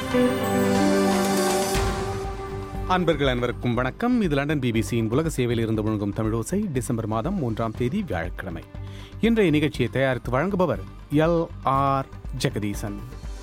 அன்பர்கள் அனைவருக்கும் வணக்கம் இது லண்டன் பிபிசியின் உலக சேவையில் இருந்து முழங்கும் தமிழோசை டிசம்பர் மாதம் மூன்றாம் தேதி வியாழக்கிழமை இன்றைய நிகழ்ச்சியை தயாரித்து வழங்குபவர் எல் ஆர் ஜெகதீசன்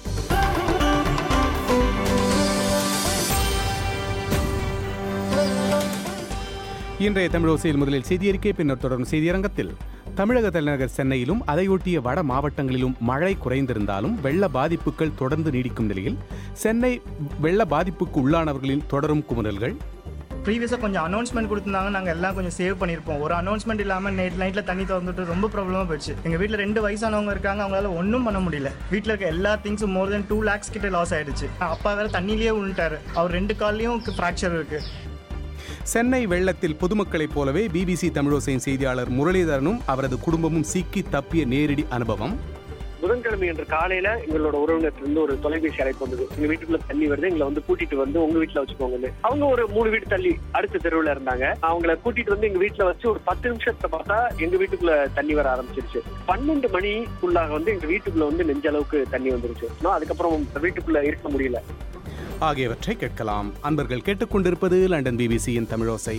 இன்றைய தமிழோசையில் முதலில் செய்தியறிக்கை பின்னர் தொடரும் செய்தியரங்கத்தில் தமிழக தலைநகர் சென்னையிலும் அதையொட்டிய வட மாவட்டங்களிலும் மழை குறைந்திருந்தாலும் வெள்ள பாதிப்புகள் தொடர்ந்து நீடிக்கும் நிலையில் சென்னை வெள்ள பாதிப்புக்கு உள்ளானவர்களின் தொடரும் குமுறல்கள் ப்ரீவியஸாக கொஞ்சம் அனௌன்ஸ்மெண்ட் கொடுத்துருந்தாங்க நாங்கள் எல்லாம் கொஞ்சம் சேவ் பண்ணியிருப்போம் ஒரு அனௌன்ஸ்மெண்ட் இல்லாமல் நைட் நைட்டில் தண்ணி திறந்துட்டு ரொம்ப ப்ராப்ளமாக போயிடுச்சு எங்கள் வீட்டில் ரெண்டு வயசானவங்க இருக்காங்க அவங்களால ஒன்றும் பண்ண முடியல வீட்டில் இருக்க எல்லா திங்ஸும் மோர் தென் டூ லேக்ஸ் கிட்ட லாஸ் ஆயிடுச்சு அப்பா வேற தண்ணியிலேயே விழுந்துட்டாரு அவர் ரெண்டு கால்லையும் ஃப்ராக்சர் இருக்கு சென்னை வெள்ளத்தில் பொதுமக்களைப் போலவே பிபிசி தமிழோசையின் செய்தியாளர் முரளிதரனும் அவரது குடும்பமும் சிக்கி தப்பிய நேரடி அனுபவம் புதன்கிழமை அன்று காலையில எங்களோட உறவினர்ல இருந்து ஒரு தொலைபேசி அழைப்பு வந்தது எங்க வீட்டுக்குள்ள தண்ணி வருது எங்களை வந்து கூட்டிட்டு வந்து உங்க வீட்டுல வச்சுக்கோங்க அவங்க ஒரு மூணு வீடு தள்ளி அடுத்த தெருவுல இருந்தாங்க அவங்கள கூட்டிட்டு வந்து எங்க வீட்டுல வச்சு ஒரு பத்து நிமிஷத்தை பார்த்தா எங்க வீட்டுக்குள்ள தண்ணி வர ஆரம்பிச்சிருச்சு பன்னெண்டு மணிக்குள்ளாக வந்து எங்க வீட்டுக்குள்ள வந்து நெஞ்ச அளவுக்கு தண்ணி வந்துருச்சு நான் அதுக்கப்புறம் வீட்டுக்குள்ள இருக்க முடியல ஆகியவற்றை கேட்கலாம் அன்பர்கள் கேட்டுக்கொண்டிருப்பது லண்டன் பிபிசியின் தமிழோசை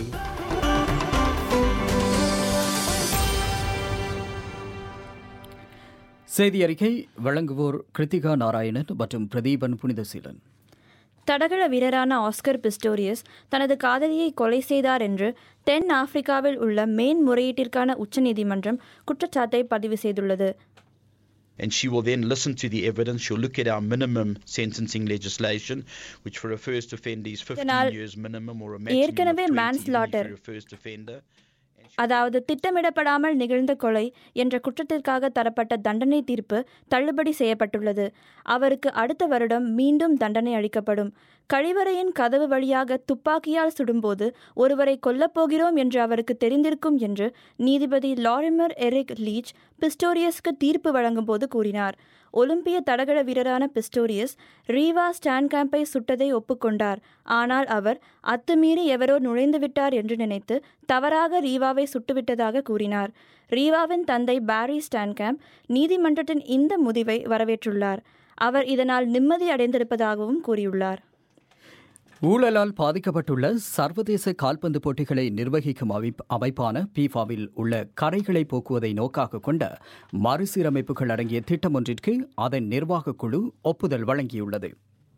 செய்தி அறிக்கை வழங்குவோர் கிருத்திகா நாராயணன் மற்றும் பிரதீபன் புனிதசீலன் தடகள வீரரான ஆஸ்கர் பிஸ்டோரியஸ் தனது காதலியை கொலை செய்தார் என்று தென் ஆப்பிரிக்காவில் உள்ள மேன்முறையீட்டிற்கான உச்சநீதிமன்றம் குற்றச்சாட்டை பதிவு செய்துள்ளது and she will then listen to the evidence. She'll look at our minimum sentencing legislation, which for a first offender is 15 இதனால் years minimum or a maximum of ஏற்கனவே 20 manslaughter for a first offender. அதாவது திட்டமிடப்படாமல் நிகழ்ந்த கொலை என்ற குற்றத்திற்காக தரப்பட்ட தண்டனை தீர்ப்பு தள்ளுபடி செய்யப்பட்டுள்ளது அவருக்கு அடுத்த வருடம் மீண்டும் தண்டனை அளிக்கப்படும் கழிவறையின் கதவு வழியாக துப்பாக்கியால் சுடும்போது ஒருவரை கொல்லப் போகிறோம் என்று அவருக்கு தெரிந்திருக்கும் என்று நீதிபதி லாரிமர் எரிக் லீச் பிஸ்டோரியஸ்க்கு தீர்ப்பு வழங்கும்போது கூறினார் ஒலிம்பிய தடகள வீரரான பிஸ்டோரியஸ் ரீவா ஸ்டான்கேம்பை சுட்டதை ஒப்புக்கொண்டார் ஆனால் அவர் அத்துமீறி எவரோ நுழைந்துவிட்டார் என்று நினைத்து தவறாக ரீவாவை சுட்டுவிட்டதாக கூறினார் ரீவாவின் தந்தை பாரி ஸ்டான்கேம்ப் நீதிமன்றத்தின் இந்த முடிவை வரவேற்றுள்ளார் அவர் இதனால் நிம்மதி அடைந்திருப்பதாகவும் கூறியுள்ளார் ஊழலால் பாதிக்கப்பட்டுள்ள சர்வதேச கால்பந்து போட்டிகளை நிர்வகிக்கும் அமைப்- அமைப்பான பீஃபாவில் உள்ள கரைகளை போக்குவதை நோக்காக கொண்ட மறுசீரமைப்புகள் அடங்கிய திட்டம் ஒன்றிற்கு அதன் நிர்வாகக் குழு ஒப்புதல் வழங்கியுள்ளது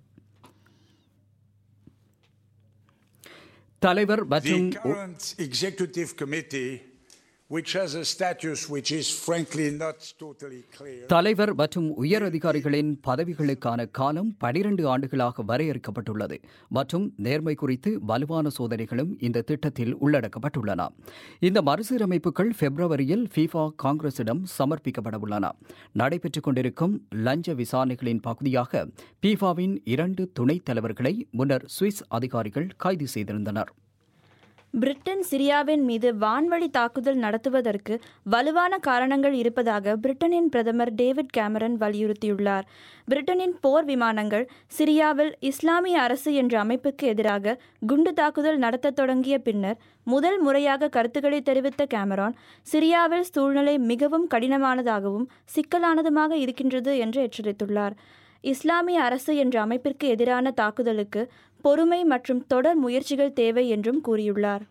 தலைவர் மற்றும் The current executive committee, which has a status which is frankly not totally clear, தலைவர் மற்றும் உயர் அதிகாரிகளின் பதவிகளுக்கான காலம் 12 ஆண்டுகளாக வரையறுக்கப்பட்டுள்ளது மற்றும் நேர்மை குறித்து வலுவான சோதனைகளும் இந்த திட்டத்தில் உள்ளடக்கப்பட்டுள்ளன இந்த மறுசீரமைப்புகள் பிப்ரவரியில் ஃபீஃபா காங்கிரசிடம் சமர்ப்பிக்கப்பட உள்ளன நடைபெற்றுக் கொண்டிருக்கும் லஞ்ச விசாரணைகளின் பகுதியாக ஃபீஃபாவின் இரண்டு துணைத் தலைவர்களை முன்னர் சுவிஸ் அதிகாரிகள் கைது செய்திருந்தனர் பிரிட்டன் சிரியாவின் மீது வான்வழி தாக்குதல் நடத்துவதற்கு வலுவான காரணங்கள் இருப்பதாக பிரிட்டனின் பிரதமர் டேவிட் கேமரன் வலியுறுத்தியுள்ளார் பிரிட்டனின் போர் விமானங்கள் சிரியாவில் இஸ்லாமிய அரசு என்ற அமைப்புக்கு எதிராக குண்டு தாக்குதல் நடத்தத் தொடங்கிய பின்னர் முதல் முறையாக கருத்துக்களை தெரிவித்த கேமரான் சிரியாவில் சூழ்நிலை மிகவும் கடினமானதாகவும் சிக்கலானதுமாக இருக்கின்றது என்று எச்சரித்துள்ளார் இஸ்லாமிய அரசு என்ற அமைப்பிற்கு எதிரான தாக்குதலுக்கு பொறுமை மற்றும் தொடர் முயற்சிகள் தேவை என்றும் கூறியுள்ளார்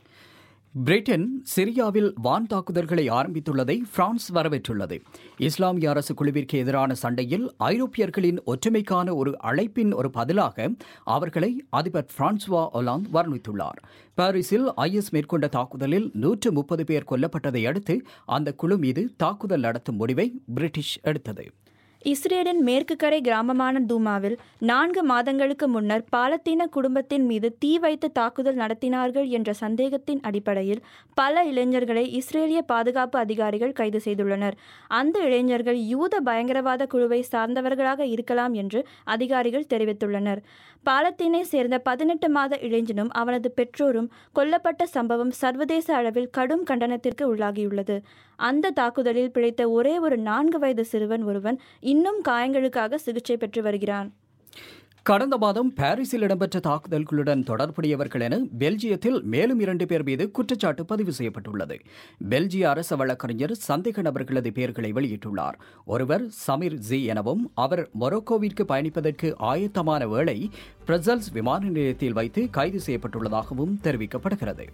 பிரிட்டன் சிரியாவில் வான் தாக்குதல்களை ஆரம்பித்துள்ளதை பிரான்ஸ் வரவேற்றுள்ளது இஸ்லாமிய அரசு குழுவிற்கு எதிரான சண்டையில் ஐரோப்பியர்களின் ஒற்றுமைக்கான ஒரு அழைப்பின் ஒரு பதிலாக அவர்களை அதிபர் பிரான்சுவா ஒலாந்து வர்ணித்துள்ளார் பாரிஸில் ஐஎஸ் மேற்கொண்ட தாக்குதலில் நூற்று முப்பது பேர் கொல்லப்பட்டதை அடுத்து அந்த குழு மீது தாக்குதல் நடத்தும் முடிவை பிரிட்டிஷ் எடுத்தது இஸ்ரேலின் மேற்கு கரை கிராமமான தூமாவில் நான்கு மாதங்களுக்கு முன்னர் பாலத்தீன குடும்பத்தின் மீது தீ வைத்து தாக்குதல் நடத்தினார்கள் என்ற சந்தேகத்தின் அடிப்படையில் பல இளைஞர்களை இஸ்ரேலிய பாதுகாப்பு அதிகாரிகள் கைது செய்துள்ளனர் அந்த இளைஞர்கள் யூத பயங்கரவாத குழுவை சார்ந்தவர்களாக இருக்கலாம் என்று அதிகாரிகள் தெரிவித்துள்ளனர் பாலத்தீனை சேர்ந்த பதினெட்டு மாத இளைஞனும் அவனது பெற்றோரும் கொல்லப்பட்ட சம்பவம் சர்வதேச அளவில் கடும் கண்டனத்திற்கு உள்ளாகியுள்ளது அந்த தாக்குதலில் பிழைத்த ஒரே ஒரு நான்கு வயது சிறுவன் ஒருவன் இன்னும் காயங்களுக்காக சிகிச்சை பெற்று வருகிறான் கடந்த மாதம் பாரிஸில் இடம்பெற்ற தாக்குதல்களுடன் தொடர்புடையவர்கள் என பெல்ஜியத்தில் மேலும் இரண்டு பேர் மீது குற்றச்சாட்டு பதிவு செய்யப்பட்டுள்ளது பெல்ஜிய அரச வழக்கறிஞர் சந்தேக நபர்களது பெயர்களை வெளியிட்டுள்ளார் ஒருவர் சமீர் ஜி எனவும் அவர் மொரோக்கோவிற்கு பயணிப்பதற்கு ஆயத்தமான வேளை பிரசல்ஸ் விமான நிலையத்தில் வைத்து கைது செய்யப்பட்டுள்ளதாகவும் தெரிவிக்கப்படுகிறது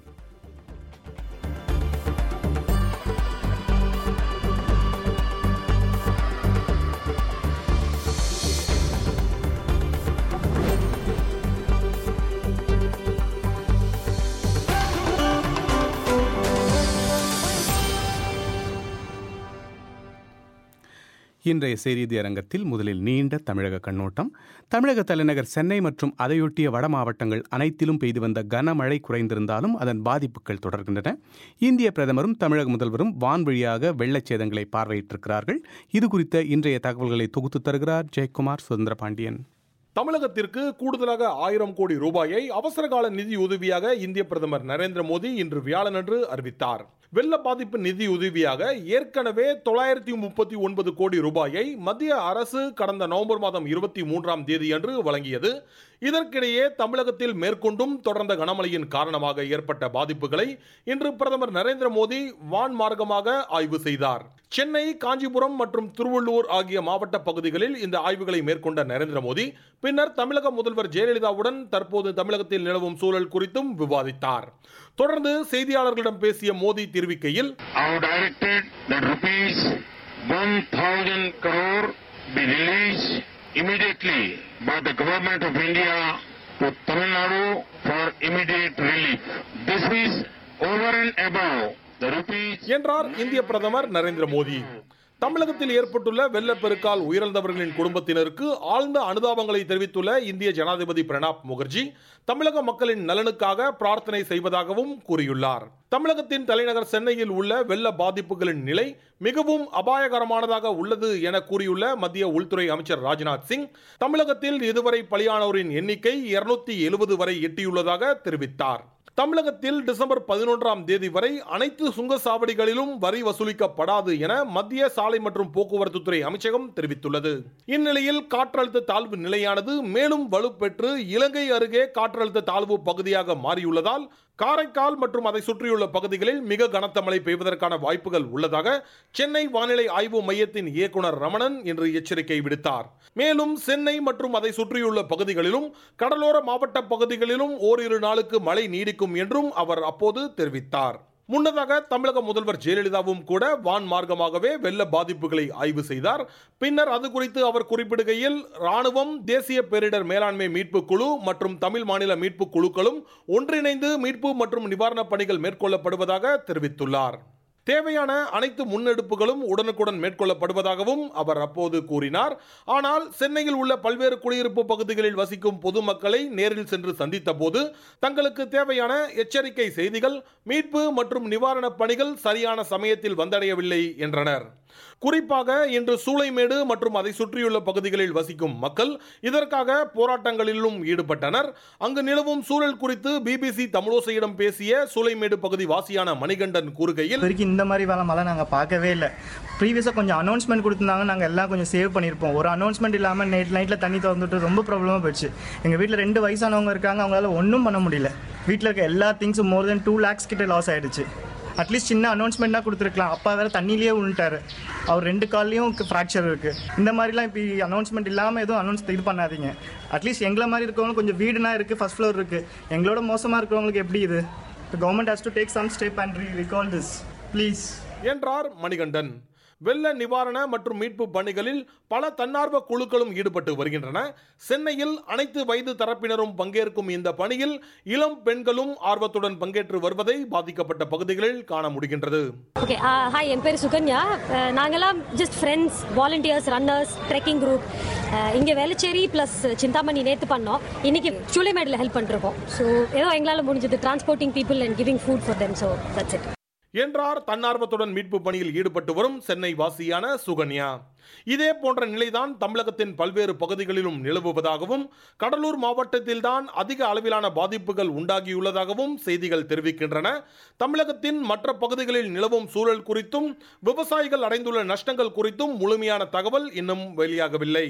இன்றைய செய்தி அரங்கத்தில் முதலில் நீண்ட தமிழக கண்ணோட்டம் தமிழக தலைநகர் சென்னை மற்றும் அதையொட்டிய வட மாவட்டங்கள் அனைத்திலும் பெய்து வந்த கனமழை குறைந்திருந்தாலும் அதன் பாதிப்புகள் தொடர்கின்றன இந்திய பிரதமரும் தமிழக முதல்வரும் வான்வழியாக வெள்ளச் சேதங்களை பார்வையிட்டிருக்கிறார்கள் இது குறித்த இன்றைய தகவல்களை தொகுத்து தருகிறார் ஜெயக்குமார் சுதந்திர பாண்டியன் தமிழகத்திற்கு கூடுதலாக ஆயிரம் கோடி ரூபாயை அவசரகால நிதி உதவியாக இந்திய பிரதமர் நரேந்திர மோடி இன்று வியாழனன்று அறிவித்தார் வெள்ள பாதிப்பு நிதி உதவியாக ஏற்கனவே தொள்ளாயிரத்தி முப்பத்தி ஒன்பது கோடி ரூபாயை மத்திய அரசு கடந்த நவம்பர் மாதம் இருபத்தி மூன்றாம் தேதியன்று வழங்கியது இதற்கிடையே தமிழகத்தில் மேற்கொண்டும் தொடர்ந்த கனமழையின் காரணமாக ஏற்பட்ட பாதிப்புகளை இன்று பிரதமர் நரேந்திர மோடி வான் மார்க்கமாக ஆய்வு செய்தார் சென்னை காஞ்சிபுரம் மற்றும் திருவள்ளூர் ஆகிய மாவட்ட பகுதிகளில் இந்த ஆய்வுகளை மேற்கொண்ட நரேந்திர மோடி பின்னர் தமிழக முதல்வர் ஜெயலலிதாவுடன் தற்போது தமிழகத்தில் நிலவும் சூழல் குறித்தும் விவாதித்தார் தொடர்ந்து செய்தியாளர்களிடம் பேசிய மோடி தெரிவிக்கையில் I have directed that rupees 1000 crore be released immediately by the government of India to Tamil Nadu for immediate relief. This is over and above the rupees என்றார் இந்திய பிரதமர் நரேந்திர மோடி தமிழகத்தில் ஏற்பட்டுள்ள வெள்ளப்பெருக்கால் உயிரிழந்தவர்களின் குடும்பத்தினருக்கு ஆழ்ந்த அனுதாபங்களை தெரிவித்துள்ள இந்திய ஜனாதிபதி பிரணாப் முகர்ஜி தமிழக மக்களின் நலனுக்காக பிரார்த்தனை செய்வதாகவும் கூறியுள்ளார் தமிழகத்தின் தலைநகர் சென்னையில் உள்ள வெள்ள பாதிப்புகளின் நிலை மிகவும் அபாயகரமானதாக உள்ளது என கூறியுள்ள மத்திய உள்துறை அமைச்சர் ராஜ்நாத் சிங் தமிழகத்தில் இதுவரை பலியானோரின் எண்ணிக்கை இருநூத்தி எழுபது வரை எட்டியுள்ளதாக தெரிவித்தார் தமிழகத்தில் டிசம்பர் பதினொன்றாம் தேதி வரை அனைத்து சுங்கசாவடிகளிலும் வரி வசூலிக்கப்படாது என மத்திய சாலை மற்றும் போக்குவரத்து துறை அமைச்சகம் தெரிவித்துள்ளது இந்நிலையில் காற்றழுத்த தாழ்வு நிலையானது மேலும் வலுப்பெற்று இலங்கை அருகே காற்றழுத்த தாழ்வு பகுதியாக மாறியுள்ளதால் காரைக்கால் மற்றும் அதை சுற்றியுள்ள பகுதிகளில் மிக கனத்த மழை பெய்வதற்கான வாய்ப்புகள் உள்ளதாக சென்னை வானிலை ஆய்வு மையத்தின் இயக்குனர் ரமணன் இன்று எச்சரிக்கை விடுத்தார் மேலும் சென்னை மற்றும் அதை சுற்றியுள்ள பகுதிகளிலும் கடலோர மாவட்ட பகுதிகளிலும் ஓரிரு நாளுக்கு மழை நீடிக்கும் என்றும் அவர் அப்போது தெரிவித்தார் முன்னதாக தமிழக முதல்வர் ஜெயலலிதாவும் கூட வான் மார்க்கமாகவே வெள்ள பாதிப்புகளை ஆய்வு செய்தார் பின்னர் அது குறித்து அவர் குறிப்பிடுகையில் ராணுவம் தேசிய பேரிடர் மேலாண்மை மீட்பு குழு மற்றும் தமிழ் மாநில மீட்பு குழுக்களும் ஒன்றிணைந்து மீட்பு மற்றும் நிவாரணப் பணிகள் மேற்கொள்ளப்படுவதாக தெரிவித்துள்ளார் தேவையான அனைத்து முன்னெடுப்புகளும் உடனுக்குடன் மேற்கொள்ளப்படுவதாகவும் அவர் அப்போது கூறினார் ஆனால் சென்னையில் உள்ள பல்வேறு குடியிருப்பு பகுதிகளில் வசிக்கும் பொதுமக்களை நேரில் சென்று சந்தித்த போது தங்களுக்கு தேவையான எச்சரிக்கை செய்திகள் மீட்பு மற்றும் நிவாரணப் பணிகள் சரியான சமயத்தில் வந்தடையவில்லை என்றனர் குறிப்பாக இன்று சூளைமேடு மற்றும் அதை சுற்றியுள்ள பகுதிகளில் வசிக்கும் மக்கள் இதற்காக போராட்டங்களிலும் ஈடுபட்டனர் அங்கு நிலவும் சூழல் குறித்து பிபிசி தமிழோசையிடம் பேசிய சூளைமேடு பகுதி வாசியான மணிகண்டன் கூறுகையில் இது வரைக்கும் இந்த மாதிரி வேலை மழை நாங்கள் பார்க்கவே இல்லை ப்ரீவியஸாக கொஞ்சம் அனௌன்ஸ்மெண்ட் கொடுத்துருந்தாங்க நாங்கள் எல்லாம் கொஞ்சம் சேவ் பண்ணியிருப்போம் ஒரு அனௌன்ஸ்மெண்ட் இல்லாமல் நைட் நைட்டில் தண்ணி திறந்துட்டு ரொம்ப ப்ராப்ளமாக போயிடுச்சு எங்கள் வீட்டில் ரெண்டு வயசானவங்க இருக்காங்க அவங்களால ஒன்றும் பண்ண முடியல வீட்டில் இருக்க எல்லா திங்ஸும் மோர் தென் டூ லேக்ஸ் கிட்ட லாஸ் ஆயிடுச்சு அட்லீஸ்ட் சின்ன அனௌன்ஸ்மெண்ட்டாக கொடுத்துருக்கலாம் அப்பா வேறு தண்ணியிலேயே விழுந்துட்டாரு அவர் ரெண்டு கால்லையும் ஃப்ராக்சர் இருக்குது இந்த மாதிரிலாம் இப்போ அனௌன்ஸ்மெண்ட் இல்லாமல் எதுவும் அனௌன்ஸ் இது பண்ணாதீங்க அட்லீஸ்ட் எங்களை மாதிரி இருக்கவங்க கொஞ்சம் வீடுனா இருக்குது ஃபர்ஸ்ட் ஃப்ளோர் இருக்குது எங்களோட மோசமாக இருக்கிறவங்களுக்கு எப்படி இது government has to take some step and recall this please என்றார் மணிகண்டன் வெள்ள நிவாரண மற்றும் மீட்பு பணிகளில் பல தன்னார்வ குழுக்களும் ஈடுபட்டு வருகின்றன சென்னையில் அனைத்து வயது தரப்பினரும் பங்கேற்கும் இந்த பணியில் இளம் பெண்களும் ஆர்வத்துடன் பங்கேற்று வருவதை பாதிக்கப்பட்ட பகுதிகளில் காண முடிகின்றது ஓகே ஹாய் என் பேர் சுகன்யா அஹ், நாங்கெல்லாம் just friends volunteers runners trekking group இங்கே வேளச்சேரி ப்ளஸ் சிந்தாமணி நேற்று பண்ணோம் இன்னைக்கு சூளைமேடில் ஹெல்ப் பண்ணிருக்கோம் ஸோ ஏதோ எங்களால் முடிஞ்சது transporting people and giving food for them so that's it என்றார் தன்னார்வத்துடன் மீட்பு பணியில் ஈடுபட்டு வரும் சென்னை வாசியான சுகன்யா இதே போன்ற நிலைதான் தமிழகத்தின் பல்வேறு பகுதிகளிலும் நிலவுவதாகவும் கடலூர் மாவட்டத்தில்தான் அதிக அளவிலான பாதிப்புகள் உண்டாகியுள்ளதாகவும் செய்திகள் தெரிவிக்கின்றன தமிழகத்தின் மற்ற பகுதிகளில் நிலவும் சூழல் குறித்தும் விவசாயிகள் அடைந்துள்ள நஷ்டங்கள் குறித்தும் முழுமையான தகவல் இன்னும் வெளியாகவில்லை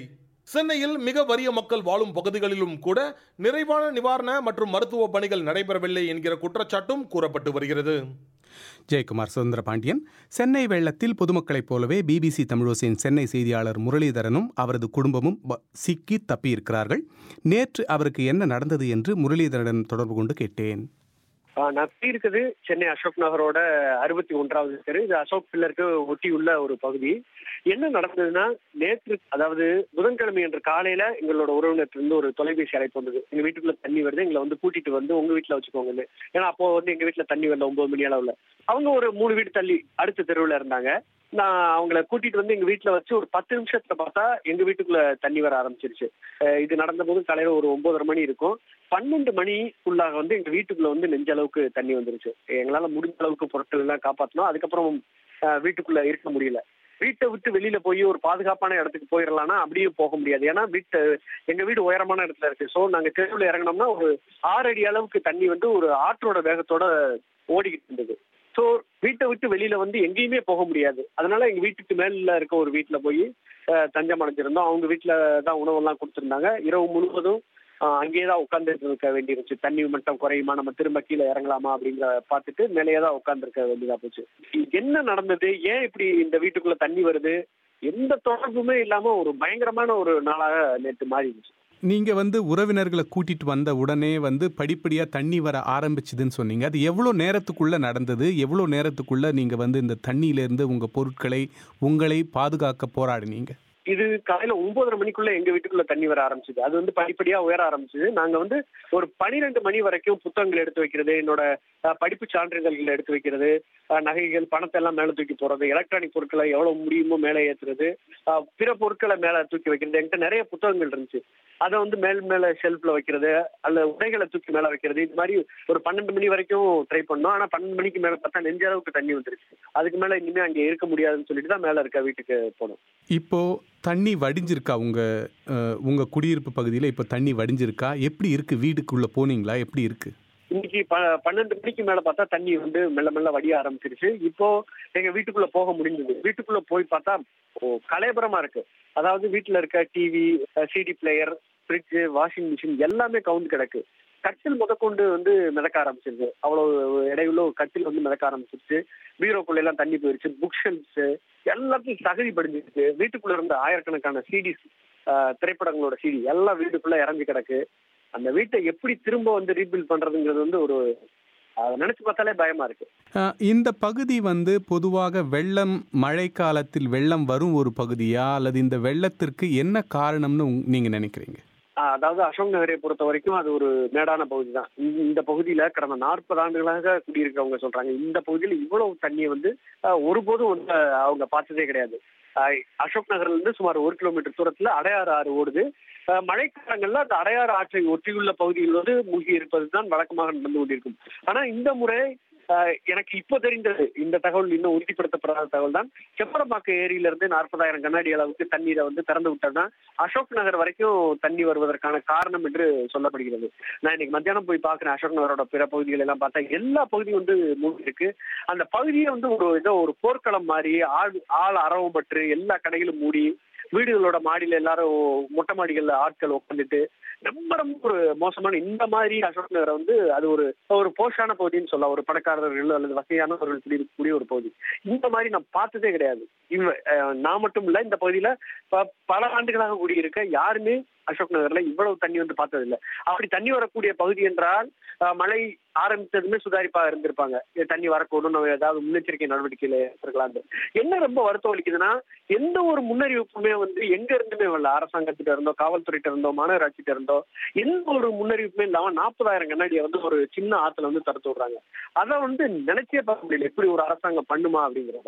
சென்னையில் மிக வறிய மக்கள் வாழும் பகுதிகளிலும் கூட நிறைவான நிவாரண மற்றும் மருத்துவ பணிகள் நடைபெறவில்லை என்கிற குற்றச்சாட்டும் கூறப்பட்டு வருகிறது ஜெயக்குமார் சுதந்திர பாண்டியன் சென்னை வெள்ளத்தில் பொதுமக்களைப் போலவே பிபிசி தமிழோசின் சென்னை செய்தியாளர் முரளிதரனும் அவரது குடும்பமும் ப- சிக்கி தப்பியிருக்கிறார்கள் நேற்று அவருக்கு என்ன நடந்தது என்று முரளிதரனுடன் தொடர்பு கொண்டு கேட்டேன் ஆஹ் நான் இப்படி இருக்குது சென்னை அசோக் நகரோட அறுபத்தி ஒன்றாவது தெரு இது அசோக் பில்லருக்கு ஒட்டியுள்ள ஒரு பகுதி என்ன நடந்ததுன்னா நேற்று அதாவது புதன்கிழமை அன்று காலையில எங்களோட உறவினர்ல இருந்து ஒரு தொலைபேசி அழைப்பு வந்தது எங்க வீட்டுக்குள்ள தண்ணி வருது எங்களை வந்து கூட்டிட்டு வந்து உங்க வீட்டுல வச்சுக்கோங்கன்னு ஏன்னா அப்போ வந்து எங்க வீட்டுல தண்ணி வரல ஒன்பது மணி அளவுல அவங்க ஒரு மூணு வீடு தள்ளி அடுத்த தெருவுல இருந்தாங்க நான் அவங்கள கூட்டிட்டு வந்து எங்க வீட்டுல வச்சு ஒரு பத்து நிமிஷத்துல பார்த்தா எங்க வீட்டுக்குள்ள தண்ணி வர ஆரம்பிச்சிருச்சு அஹ் இது நடந்த போது காலையில ஒரு ஒன்பதரை மணி இருக்கும் பன்னெண்டு மணிக்குள்ளாக வந்து எங்க வீட்டுக்குள்ள வந்து நெஞ்ச அளவுக்கு தண்ணி வந்துருச்சு எங்களால முடிஞ்ச அளவுக்கு பொருட்கள் எல்லாம் காப்பாத்தணும் அதுக்கப்புறம் அஹ், வீட்டுக்குள்ள இருக்க முடியல வீட்டை விட்டு வெளியில போய் ஒரு பாதுகாப்பான இடத்துக்கு போயிடலாம்னா அப்படியே போக முடியாது ஏன்னா வீட்டு எங்க வீடு உயரமான இடத்துல இருக்கு சோ நாங்க தெருவில் இறங்கினோம்னா ஒரு ஆறு அடி அளவுக்கு தண்ணி வந்து ஒரு ஆற்றோட வேகத்தோட ஓடிக்கிட்டு இருந்தது சோ வீட்டை விட்டு வெளியில வந்து எங்கேயுமே போக முடியாது அதனால எங்க வீட்டுக்கு மேல இருக்க ஒரு வீட்டுல போய் அஹ், தஞ்சம் அடைஞ்சிருந்தோம் அவங்க வீட்டுல தான் உணவெல்லாம் கொடுத்துருந்தாங்க இரவு முழுவதும் ஆஹ் அங்கேயே தான் உட்காந்துட்டு இருக்க வேண்டியிருந்துச்சு தண்ணி மட்டம் குறையுமா நம்ம திரும்ப கீழே இறங்கலாமா அப்படிங்கிற பார்த்துட்டு மேலேயே தான் உட்காந்துருக்க வேண்டியதா போச்சு என்ன நடந்தது ஏன் இப்படி இந்த வீட்டுக்குள்ள தண்ணி வருது எந்த தொடர்புமே இல்லாம ஒரு பயங்கரமான ஒரு நாளாக நேற்று மாறிடுச்சு நீங்க வந்து உறவினர்களை கூட்டிட்டு வந்த உடனே வந்து படிப்படியா தண்ணி வர ஆரம்பிச்சுதுன்னு சொன்னீங்க அது எவ்வளோ நேரத்துக்குள்ள நடந்தது எவ்வளோ நேரத்துக்குள்ள நீங்க வந்து இந்த தண்ணியில இருந்து உங்க பொருட்களை உங்களை பாதுகாக்க போராடினீங்க இது காலையில ஒன்பதரை மணிக்குள்ள எங்க வீட்டுக்குள்ள தண்ணி வர ஆரம்பிச்சது அது வந்து படிப்படியா உயர ஆரம்பிச்சது நாங்க வந்து ஒரு பனிரெண்டு மணி வரைக்கும் புத்தகங்கள் எடுத்து வைக்கிறது என்னோட அஹ், படிப்பு சான்றிதழ்கள் எடுத்து வைக்கிறது அஹ், நகைகள் பணத்தை எல்லாம் மேல தூக்கி போறது எலக்ட்ரானிக் பொருட்களை எவ்வளவு முடியுமோ மேலே ஏத்துறது அஹ், பிற பொருட்களை மேல தூக்கி வைக்கிறது என்கிட்ட நிறைய புத்தகங்கள் இருந்துச்சு அதை வந்து மேல் மேல ஷெல்ஃப்ல வைக்கிறது அல்ல உடைகளை தூக்கி மேல வைக்கிறது இது மாதிரி ஒரு பன்னெண்டு மணி வரைக்கும் ட்ரை பண்ணோம் ஆனா பன்னெண்டு மணிக்கு மேல பார்த்தா நெஞ்ச அளவுக்கு தண்ணி வந்துருச்சு அதுக்கு மேல இனிமே அங்கே இருக்க முடியாதுன்னு சொல்லிட்டு தான் மேல இருக்க வீட்டுக்கு போனோம் இப்போ தண்ணி வடிஞ்சிருக்கா உங்க அஹ், உங்க குடியிருப்பு பகுதியில் இப்போ தண்ணி வடிஞ்சிருக்கா எப்படி இருக்கு வீடுக்குள்ள போனீங்களா எப்படி இருக்கு இன்னைக்கு ப- பன்னெண்டு மணிக்கு மேல பார்த்தா தண்ணி வந்து மெல்ல மெல்ல வடிய ஆரம்பிச்சிருச்சு இப்போ எங்க வீட்டுக்குள்ள போக முடிஞ்சது வீட்டுக்குள்ள போய் பார்த்தா ஓ, கலையபரமா இருக்கு அதாவது வீட்டுல இருக்க TV CD player fridge washing machine எல்லாமே கவுந்து கிடக்கு கட்டில் முதற்கொண்டு வந்து மிதக்க ஆரம்பிச்சிருச்சு அவ்வளவு இடையுள்ள ஒரு கட்டில் வந்து மிதக்க ஆரம்பிச்சிருச்சு பீரோக்குள்ள எல்லாம் தண்ணி போயிருச்சு புக் ஷெல்ஃப்ஸ் எல்லாத்தையும் தகுதி படிஞ்சிருக்கு வீட்டுக்குள்ள இருந்த ஆயிரக்கணக்கான சிடிஸ் திரைப்படங்களோட சிடி எல்லாம் வீட்டுக்குள்ள இறங்கி கிடக்கு அந்த வீட்டை எப்படி திரும்ப வந்து ரீபில்ட் பண்றதுங்கிறது வந்து ஒரு அதை நினைச்சு பார்த்தாலே பயமா இருக்கு அஹ், இந்த பகுதி வந்து பொதுவாக வெள்ளம் மழைக்காலத்தில் வெள்ளம் வரும் ஒரு பகுதியா அல்லது இந்த வெள்ளத்திற்கு என்ன காரணம்னு உங்க- நீங்க நினைக்கிறீங்க ஆஹ் அதாவது அசோக் நகரை பொறுத்த வரைக்கும் அது ஒரு மேடான பகுதி தான் இந்த பகுதியில கடந்த நாற்பது ஆண்டுகளாக குடியிருக்கவங்க சொல்றாங்க இந்த பகுதியில் இவ்வளவு தண்ணியை வந்து ஆஹ் ஒருபோதும் வந்து அவங்க பார்த்ததே கிடையாது ஆஹ் அசோக் நகர்ல இருந்து சுமார் ஒரு கிலோமீட்டர் தூரத்துல அடையாறு ஆறு ஓடுது ஆஹ் மழைக்காலங்கள்ல அந்த அடையாறு ஆற்றை ஒட்டியுள்ள பகுதிகள் வந்து மூழ்கி இருப்பது தான் வழக்கமாக நடந்து கொண்டிருக்கும் ஆனா இந்த முறை ஆஹ் எனக்கு இப்போ தெரிந்தது இந்த தகவல் இன்னும் உறுதிப்படுத்தப்படாத தகவல் தான் செப்பரம்பாக்க ஏரியில இருந்து நாற்பதாயிரம் கண்ணாடி அளவுக்கு தண்ணீரை வந்து திறந்து விட்டதுதான் அசோக் நகர் வரைக்கும் தண்ணி வருவதற்கான காரணம் என்று சொல்லப்படுகிறது நான் இன்னைக்கு மத்தியானம் போய் பார்க்கிறேன் அசோக் நகரோட பிற பகுதிகள் எல்லாம் பார்த்தா எல்லா பகுதியும் வந்து மூழ்கி இருக்கு அந்த பகுதியை வந்து ஒரு ஏதோ ஒரு போர்க்களம் மாதிரி ஆள் ஆள் அரவம் பற்று எல்லா கடைகளும் மூடி வீடுகளோட மாடியில எல்லாரும் மொட்டை மாடிகள்ல ஆட்கள் உட்காந்துட்டு ரொம்ப ரொம்ப ஒரு மோசமான இந்த மாதிரி அசோக் நகரை வந்து அது ஒரு ஒரு போஷான பகுதின்னு சொல்லலாம் ஒரு பணக்காரர்கள் அல்லது வசதியானவர்கள் குடியிருக்கக்கூடிய ஒரு பகுதி இந்த மாதிரி நான் பார்த்ததே கிடையாது இவ அஹ், நான் மட்டும் இல்ல இந்த பகுதியில ப- பல ஆண்டுகளாக குடியிருக்க யாருமே அசோக் நகர்ல இவ்வளவு தண்ணி வந்து பார்த்ததில்லை அப்படி தண்ணி வரக்கூடிய பகுதி என்றால் அஹ், மழை ஆரம்பித்ததுமே சுதாரிப்பா இருந்திருப்பாங்க இது தண்ணி வரக்கூடும் நம்ம ஏதாவது முன்னெச்சரிக்கை நடவடிக்கையில எடுத்துருக்கலாம் என்ன ரொம்ப வருத்தம் அளிக்குதுன்னா எந்த ஒரு முன்னறிவிப்புமே வந்து எங்க இருந்துமே வரல அரசாங்கத்திட்ட இருந்தோ காவல்துறையிட்ட இருந்தோ மாநகராட்சிட்ட இருந்தோ எந்த ஒரு முன்னறிவிப்புமே இல்லாம நாற்பதாயிரம் கண்ணாடியை வந்து ஒரு சின்ன ஆத்துல வந்து தடுத்து விடுறாங்க அதை வந்து நினைச்சே பார்க்க முடியல எப்படி ஒரு அரசாங்கம் பண்ணுமா அப்படிங்கிறத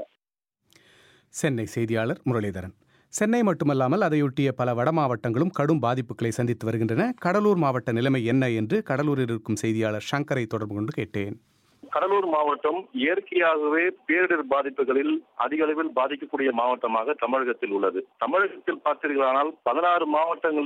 சென்னை செய்தியாளர் முரளிதரன் சென்னை மட்டுமல்லாமல் அதையொட்டிய பல வட மாவட்டங்களும் கடும் பாதிப்புகளை சந்தித்து வருகின்றன கடலூர் மாவட்ட நிலைமை என்ன என்று கடலூரில் இருக்கும் செய்தியாளர் சங்கரை தொடர்பு கொண்டு கேட்டேன் கடலூர் மாவட்டம் இயற்கையாகவே பேரிடர் பாதிப்புகளில் அதிக அளவில் பாதிக்கக்கூடிய மாவட்டமாக தமிழகத்தில் உள்ளது தமிழகத்தில் பார்த்தீர்களானால் பதினாறு மாவட்டங்களின்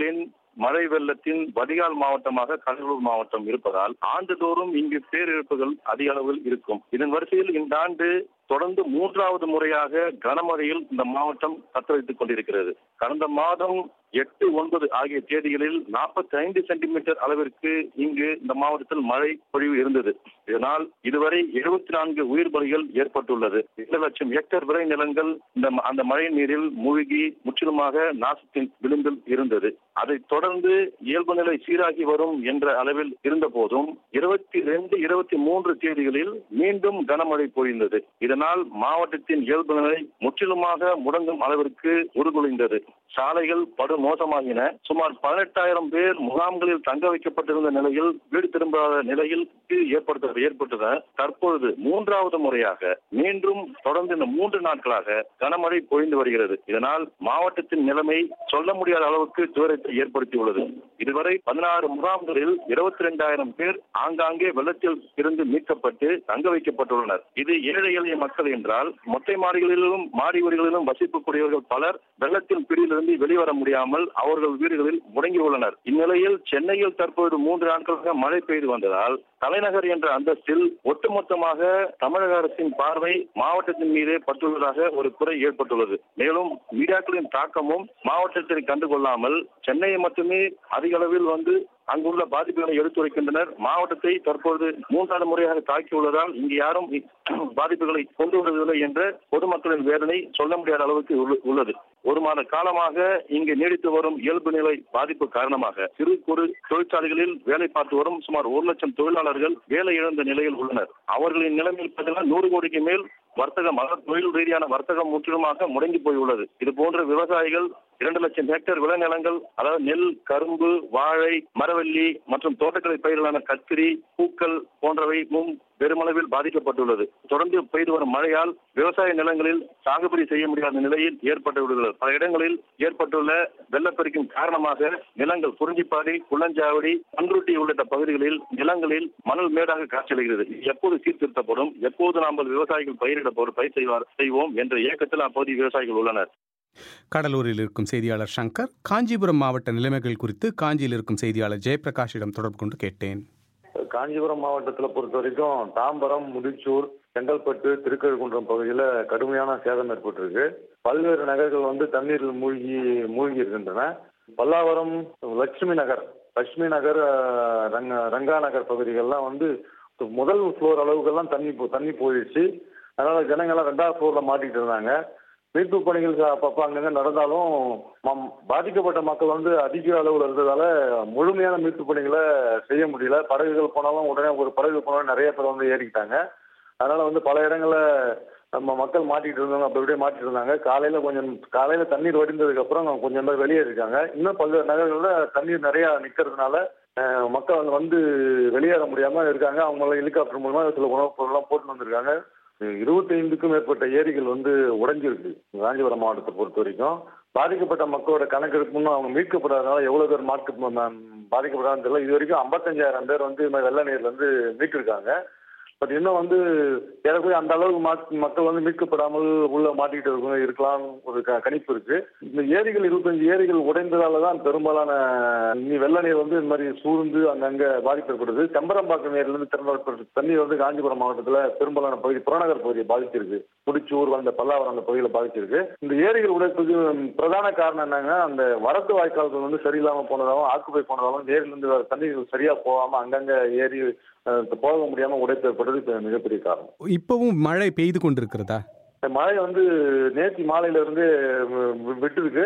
மழை வெள்ளத்தின் வடிகால் மாவட்டமாக கடலூர் மாவட்டம் இருப்பதால் ஆண்டுதோறும் இங்கு பேரிழப்புகள் அதிக அளவில் இருக்கும் இதன் வரிசையில் இந்த ஆண்டு தொடர்ந்து மூன்றாவது முறையாக கனமழையில் இந்த மாவட்டம் தத்தளித்துக் கொண்டிருக்கிறது கடந்த மாதம் எட்டு ஒன்பது ஆகிய தேதிகளில் நாற்பத்தி ஐந்து சென்டிமீட்டர் அளவிற்கு இங்கு இந்த மாவட்டத்தில் மழை பொழிவு இருந்தது இதனால் இதுவரை எழுபத்தி நான்கு உயிர் பலிகள் ஏற்பட்டுள்ளது இரண்டு லட்சம் ஹெக்டேர் விளை நிலங்கள் இந்த அந்த மழை நீரில் மூழ்கி முற்றிலுமாக நாசத்தின் விளிம்பில் இருந்தது அதைத் தொடர்ந்து இயல்பு நிலை சீராகி வரும் என்ற அளவில் இருந்த போதும் இருபத்தி ரெண்டு இருபத்தி மூன்று தேதிகளில் மீண்டும் கனமழை பொழிந்தது இதனால் மாவட்டத்தின் இயல்பு நிலை முற்றிலுமாக முடங்கும் அளவிற்கு உருகுலைந்தது சாலைகள் படு மோசமாகின சுமார் பதினெட்டாயிரம் பேர் முகாம்களில் தங்க வைக்கப்பட்டிருந்த நிலையில் வீடு திரும்பாத நிலையில் ஏற்படுத்த ஏற்பட்டத தற்பொழுது மூன்றாவது முறையாக மீண்டும் தொடர்ந்து இந்த மூன்று நாட்களாக கனமழை பொழிந்து வருகிறது இதனால் மாவட்டத்தின் நிலைமை சொல்ல முடியாத அளவுக்கு துயரத்தை ஏற்படுத்தியுள்ளது இதுவரை பதினாறு முகாம்களில் இருபத்தி ரெண்டாயிரம் பேர் ஆங்காங்கே வெள்ளத்தில் இருந்து மீட்கப்பட்டு தங்க வைக்கப்பட்டுள்ளனர் இது ஏழை எளிய மக்கள் என்றால் மொட்டை மாடிகளிலும் மாடி வீடுகளிலும் வசிக்கக்கூடியவர்கள் பலர் வெள்ளத்தின் பிடியிலிருந்து வெளிவர முடியாமல் அவர்கள் வீடுகளில் முடங்கி உள்ளனர் இந்நிலையில் சென்னையில் தற்போது மூன்று நாட்களாக மழை பெய்து வந்ததால் தலைநகர் என்ற அந்தஸ்தில் ஒட்டுமொத்தமாக தமிழக அரசின் பார்வை மாவட்டத்தின் மீதே பட்டுள்ளதாக ஒரு குறை ஏற்பட்டுள்ளது மேலும் மீடியாக்களின் தாக்கமும் மாவட்டத்தில் கண்டுகொள்ளாமல் சென்னையை மட்டுமே அதிக அளவில் வந்து அங்குள்ள பாதிப்புகளை எடுத்துரைக்கின்றனர் மாவட்டத்தை தற்போது மூன்றாவது முறையாக தாக்கியுள்ளதால் இங்கு யாரும் பாதிப்புகளை கொண்டு வருவதில்லை என்ற பொதுமக்களின் வேதனை சொல்ல முடியாத அளவுக்கு உள்ளது ஒரு மாத காலமாக இங்கு நீடித்து வரும் இயல்பு நிலை பாதிப்பு காரணமாக சிறு குறு தொழிற்சாலைகளில் வேலை பார்த்து வரும் சுமார் ஒரு லட்சம் தொழிலாளர்கள் வேலை இழந்த நிலையில் உள்ளனர் அவர்களின் நிலைமையில் பார்த்தீங்கன்னா நூறு கோடிக்கு மேல் வர்த்தகம் அதாவது தொழில் ரீதியான வர்த்தகம் முற்றிலுமாக முடங்கி போயுள்ளது இது போன்ற விவசாயிகள் இரண்டு லட்சம் ஹெக்டேர் விளைநிலங்கள் அதாவது நெல் கரும்பு வாழை மரவள்ளி மற்றும் தோட்டக்கலை பயிர்களான கத்திரி பூக்கள் போன்றவையும் பெருமளவில் பாதிக்கப்பட்டுள்ளது தொடர்ந்து பெய்து வரும் மழையால் விவசாய நிலங்களில் சாகுபடி செய்ய முடியாத நிலையில் ஏற்பட்டுள்ளது பல இடங்களில் ஏற்பட்டுள்ள வெள்ளப்பெருக்கின் காரணமாக நிலங்கள் குறிஞ்சிப்பாடி குள்ளஞ்சாவடி பன்ருட்டி உள்ளிட்ட பகுதிகளில் நிலங்களில் மணல் மேடாக காட்சியடைகிறது எப்போது சீர்திருத்தப்படும் எப்போது நாம் விவசாயிகள் பயிரிட பயிர் செய்வார் செய்வோம் என்ற இயக்கத்தில் அப்பகுதி விவசாயிகள் உள்ளனர் கடலூரில் இருக்கும் செய்தியாளர் சங்கர் காஞ்சிபுரம் மாவட்ட நிலைமைகள் குறித்து காஞ்சியில் இருக்கும் செய்தியாளர் ஜெயபிரகாஷிடம் தொடர்பு கொண்டு கேட்டேன் காஞ்சிபுரம் மாவட்டத்தில் பொறுத்த வரைக்கும் தாம்பரம் முடிச்சூர் செங்கல்பட்டு திருக்கழுக்குன்றம் பகுதியில் கடுமையான சேதம் ஏற்பட்டிருக்கு பல்வேறு நகர்கள் வந்து தண்ணீரில் மூழ்கி மூழ்கி இருக்கின்றன பல்லாவரம் லட்சுமி நகர் லட்சுமி நகர் ரங்க ரங்கா நகர் பகுதிகள்லாம் வந்து முதல் ஃப்ளோர் அளவுக்கெல்லாம் தண்ணி தண்ணி போயிடுச்சு அதனால ஜனங்கள்லாம் ரெண்டாவது ஃப்ளோர்ல மாட்டிட்டு இருந்தாங்க மீட்பு பணிகள் அப்பப்போ அங்கங்க நடந்தாலும் பாதிக்கப்பட்ட மக்கள் வந்து அதிக அளவில் இருந்ததால முழுமையான மீட்பு பணிகளை செய்ய முடியல படகுகள் போனாலும் உடனே ஒரு படகு போனாலும் நிறைய பேர் வந்து ஏறிக்கிட்டாங்க அதனால வந்து பல இடங்கள்ல நம்ம மக்கள் மாட்டிட்டு இருந்தவங்க அப்படி அப்படியே மாட்டிட்டு இருந்தாங்க காலையில கொஞ்சம் காலையில தண்ணீர் வடிந்ததுக்கு அப்புறம் கொஞ்சம் பேர் வெளியே இருக்காங்க இன்னும் பல்வேறு நகர்களில் தண்ணீர் நிறைய நிக்கிறதுனால மக்கள் வந்து வெளியேற முடியாம இருக்காங்க அவங்கள ஹெலிகாப்டர் மூலமா சில உணவுப் பொருள்லாம் போட்டு வந்திருக்காங்க இருபத்தி ஐந்துக்கும் மேற்பட்ட ஏரிகள் வந்து உடைஞ்சிருக்கு காஞ்சிபுரம் மாவட்டத்தை பொறுத்த வரைக்கும் பாதிக்கப்பட்ட மக்களோட கணக்கெடுப்புன்னு அவங்க மீட்கப்படாதனால எவ்வளவு பேர் மாட்டு பாதிக்கப்படாதுன்னு தெரியல இது வரைக்கும் ஐம்பத்தஞ்சாயிரம் பேர் வந்து வெள்ள நீர்ல இருந்து மீட்டிருக்காங்க பட் இன்னும் வந்து ஏறக்குறைய அந்த அளவுக்கு மக்கள் வந்து மீட்கப்படாமல் உள்ள மாட்டிக்கிட்டு இருக்கும் இருக்கலாம் ஒரு கணிப்பு இருக்கு இந்த ஏரிகள் இருபத்தஞ்சு ஏரிகள் உடைந்ததால தான் பெரும்பாலான இனி வெள்ள நீர் வந்து இந்த மாதிரி சூழ்ந்து அங்கங்க பாதிப்பு ஏற்படுது செம்பரம்பாக்கம் ஏரியில இருந்து திறந்த தண்ணீர் வந்து காஞ்சிபுரம் மாவட்டத்துல பெரும்பாலான பகுதி புறநகர் பகுதியை பாதிச்சிருக்கு முடிச்சூர் வந்த பல்லாவரம் அந்த பகுதியில் பாதிச்சிருக்கு இந்த ஏரிகள் உடைப்பது பிரதான காரணம் என்னங்க அந்த வரத்து வாய்க்கால்கள் வந்து சரியில்லாம போனதாகவும் ஆக்குப்பை போனதாகவும் ஏரியில இருந்து தண்ணீர் சரியா போகாம அங்கங்க ஏரி போக முடியாம உடைப்பு ஏற்பட்டது மிகப்பெரிய காரணம் இப்பவும் மழை பெய்து கொண்டிருக்கிறதா மழை வந்து நேற்று மாலையில இருந்து விட்டுருக்கு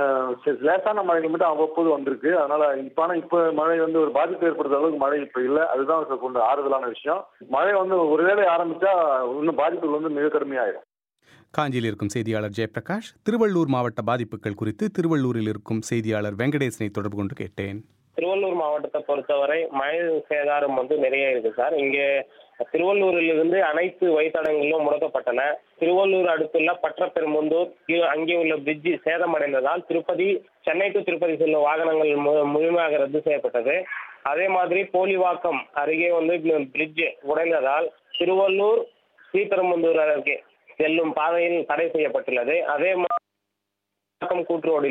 லேசான மழைகள் மட்டும் அவ்வப்போது வந்திருக்கு அதனால இப்ப ஆனா இப்ப மழை வந்து ஒரு பாதிப்பு ஏற்படுத்த அளவுக்கு மழை இப்ப இல்ல அதுதான் கொண்டு ஆறுதலான விஷயம் மழை வந்து ஒருவேளை ஆரம்பிச்சா இன்னும் பாதிப்புகள் வந்து மிக கடுமையாயிடும் காஞ்சியில் இருக்கும் செய்தியாளர் ஜெயபிரகாஷ் திருவள்ளூர் மாவட்ட பாதிப்புகள் குறித்து திருவள்ளூரில் இருக்கும் செய்தியாளர் வெங்கடேசனை தொடர்பு கொண்டு கேட்டேன் திருவள்ளூர் மாவட்டத்தை பொறுத்தவரை மழை சேதாரம் வந்து நிறைய இருக்கு சார் இங்கே திருவள்ளூரில் இருந்து அனைத்து வழித்தடங்களும் முடக்கப்பட்டன திருவள்ளூர் அடுத்துள்ள பற்றப்பெரும்புந்தூர் அங்கே உள்ள பிரிட்ஜி சேதமடைந்ததால் திருப்பதி சென்னை டு திருப்பதி செல்லும் வாகனங்கள் முழுமையாக ரத்து செய்யப்பட்டது அதே மாதிரி போலிவாக்கம் அருகே வந்து பிரிட்ஜ் உடைந்ததால் திருவள்ளூர் ஸ்ரீபெரும்புந்தூர் அருகே செல்லும் பாதையில் தடை செய்யப்பட்டுள்ளது அதே மாதிரி கூட்டு ரோடில்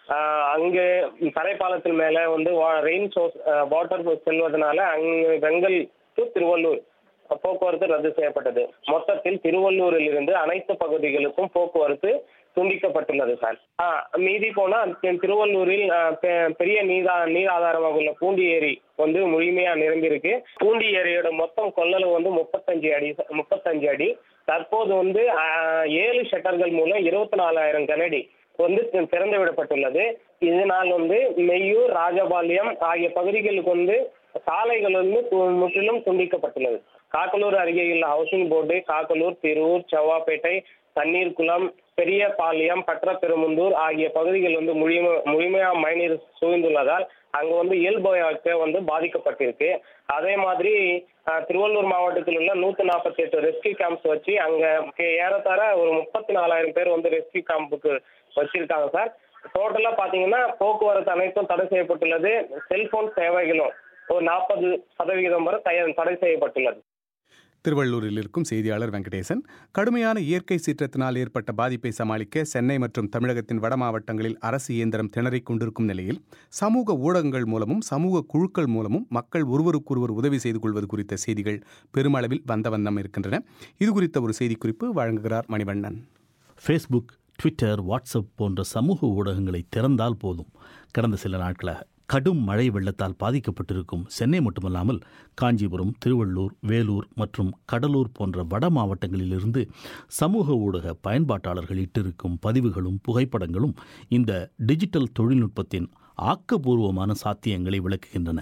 ஆஹ் அங்கு தரைப்பாலத்தின் மேல வந்து ரெயின் சோர்ஸ் வாட்டர் செல்வதனால அங்கு வெங்கல் டு திருவள்ளூர் போக்குவரத்து ரத்து செய்யப்பட்டது மொத்தத்தில் திருவள்ளூரில் இருந்து அனைத்து பகுதிகளுக்கும் போக்குவரத்து துண்டிக்கப்பட்டுள்ளது சார் ஆஹ் மீதி போனா தி- திருவள்ளூரில் ஆஹ் பெ- பெரிய நீரா நீர் ஆதாரமாக உள்ள பூண்டி ஏரி வந்து முழுமையா நிரம்பியிருக்கு பூண்டி ஏரியோட மொத்தம் கொள்ளளவு வந்து முப்பத்தஞ்சு அடி முப்பத்தஞ்சு அடி தற்போது வந்து ஆஹ், ஏழு ஷட்டர்கள் மூலம் இருபத்தி நாலாயிரம் கனடி வந்து தி- திறந்து விடப்பட்டுள்ளது இதனால் வந்து மெய்யூர் ராஜபாளையம் ஆகிய பகுதிகளுக்கு வந்து சாலைகள் வந்து து- முற்றிலும் துண்டிக்கப்பட்டுள்ளது காக்கலூர் அருகே உள்ள ஹவுசிங் போர்டு காக்கலூர் திருவூர் செவ்வாப்பேட்டை தண்ணீர்குளம் பெரியபாளையம் பற்றப்பெருமுந்தூர் ஆகிய பகுதிகள் வந்து முழுமை முழுமையா மழைநீர் சூழ்ந்துள்ளதால் அங்க வந்து இயல்பு வாழ்க்கை வந்து பாதிக்கப்பட்டிருக்கு அதே மாதிரி அஹ், திருவள்ளூர் மாவட்டத்தில் உள்ள நூத்தி நாற்பத்தி எட்டு ரெஸ்கியூ கேம்ப்ஸ் வச்சு அங்க ஏறத்தாழ ஒரு முப்பத்தி நாலாயிரம் பேர் வந்து ரெஸ்கியூ கேம்புக்கு வச்சிருக்காங்க சார் டோட்டலா பாத்தீங்கன்னா போக்குவரத்து அனைத்தும் தடை செய்யப்பட்டுள்ளது செல்போன் சேவைகளும் ஒரு நாற்பது சதவிகிதம் வரை தய- தடை செய்யப்பட்டுள்ளது திருவள்ளூரில் இருக்கும் செய்தியாளர் வெங்கடேசன் கடுமையான இயற்கை சீற்றத்தினால் ஏற்பட்ட பாதிப்பை சமாளிக்க சென்னை மற்றும் தமிழகத்தின் வட மாவட்டங்களில் அரசு இயந்திரம் திணறிக் கொண்டிருக்கும் நிலையில் சமூக ஊடகங்கள் மூலமும் சமூக குழுக்கள் மூலமும் மக்கள் ஒருவருக்கொருவர் உதவி செய்து கொள்வது குறித்த செய்திகள் பெருமளவில் வந்த வண்ணம் இருக்கின்றன இது குறித்த ஒரு செய்திக்குறிப்பு வழங்குகிறார் மணிவண்ணன் ஃபேஸ்புக் ட்விட்டர் வாட்ஸ்அப் போன்ற சமூக ஊடகங்களை திறந்தால் போதும் கடந்த சில நாட்களாக கடும் மழை வெள்ளத்தால் பாதிக்கப்பட்டிருக்கும் சென்னை மட்டுமல்லாமல் காஞ்சிபுரம் திருவள்ளூர் வேலூர் மற்றும் கடலூர் போன்ற வட மாவட்டங்களிலிருந்து சமூக ஊடக பயன்பாட்டாளர்கள் இட்டிருக்கும் பதிவுகளும் புகைப்படங்களும் இந்த டிஜிட்டல் தொழில்நுட்பத்தின் ஆக்கபூர்வமான சாத்தியங்களை விளக்குகின்றன